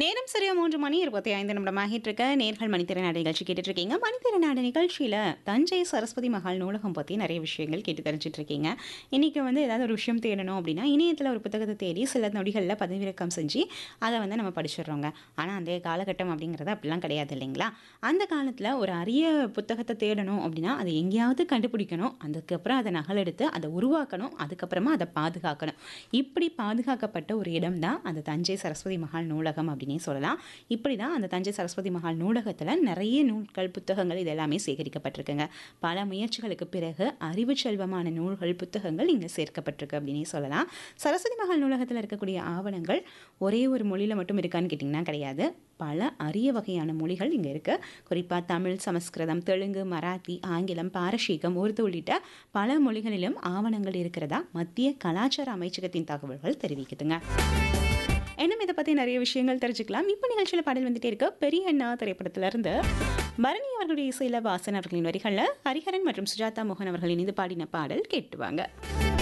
நேரம் சரியா மூன்று மணி இருபத்தி ஐந்து நிமிடம் ஆகிட்டு இருக்க நேர்கள் மணித்திறனாடு நிகழ்ச்சி கேட்டுட்டு இருக்கீங்க மணித்திறனாடு நிகழ்ச்சியில் தஞ்சை சரஸ்வதி மகால் நூலகம் பற்றி நிறைய விஷயங்கள் கேட்டு தெரிஞ்சிட்டு இருக்கீங்க இன்றைக்கி வந்து ஏதாவது ஒரு விஷயம் தேடணும் அப்படின்னா இணையத்தில் ஒரு புத்தகத்தை தேடி சில நொடிகளில் பதிவிறக்கம் செஞ்சு அதை வந்து நம்ம படிச்சிடுறோங்க ஆனால் அந்த காலகட்டம் அப்படிங்கிறது அப்படிலாம் கிடையாது இல்லைங்களா அந்த காலத்தில் ஒரு அரிய புத்தகத்தை தேடணும் அப்படின்னா அதை எங்கேயாவது கண்டுபிடிக்கணும் அதுக்கப்புறம் அதை நகலெடுத்து அதை உருவாக்கணும் அதுக்கப்புறமா அதை பாதுகாக்கணும் இப்படி பாதுகாக்கப்பட்ட ஒரு இடம் தான் அந்த தஞ்சை சரஸ்வதி மகால் நூலகம் அப்படின்னே சொல்லலாம் இப்படி தான் அந்த தஞ்சை சரஸ்வதி மகால் நூலகத்தில் நிறைய நூல்கள் புத்தகங்கள் இது எல்லாமே சேகரிக்கப்பட்டிருக்குங்க பல முயற்சிகளுக்கு பிறகு அறிவு செல்வமான நூல்கள் புத்தகங்கள் இங்கே சேர்க்கப்பட்டிருக்கு அப்படின்னே சொல்லலாம் சரஸ்வதி மகால் நூலகத்தில் இருக்கக்கூடிய ஆவணங்கள் ஒரே ஒரு மொழியில் மட்டும் இருக்கான்னு கேட்டிங்கன்னா கிடையாது பல அரிய வகையான மொழிகள் இங்கே இருக்குது குறிப்பாக தமிழ் சமஸ்கிருதம் தெலுங்கு மராத்தி ஆங்கிலம் பாரசீகம் உருது உள்ளிட்ட பல மொழிகளிலும் ஆவணங்கள் இருக்கிறதா மத்திய கலாச்சார அமைச்சகத்தின் தகவல்கள் தெரிவிக்குதுங்க இன்னும் இதை பற்றி நிறைய விஷயங்கள் தெரிஞ்சுக்கலாம் இப்போ நிகழ்ச்சியில் பாடல் வந்துட்டே இருக்க பெரிய அண்ணா திரைப்படத்திலிருந்து பரணி அவர்களுடைய இசையில் வாசன் அவர்களின் வரிகளில் ஹரிஹரன் மற்றும் சுஜாதா மோகன் அவர்கள் இணைந்து பாடின பாடல் கேட்டுவாங்க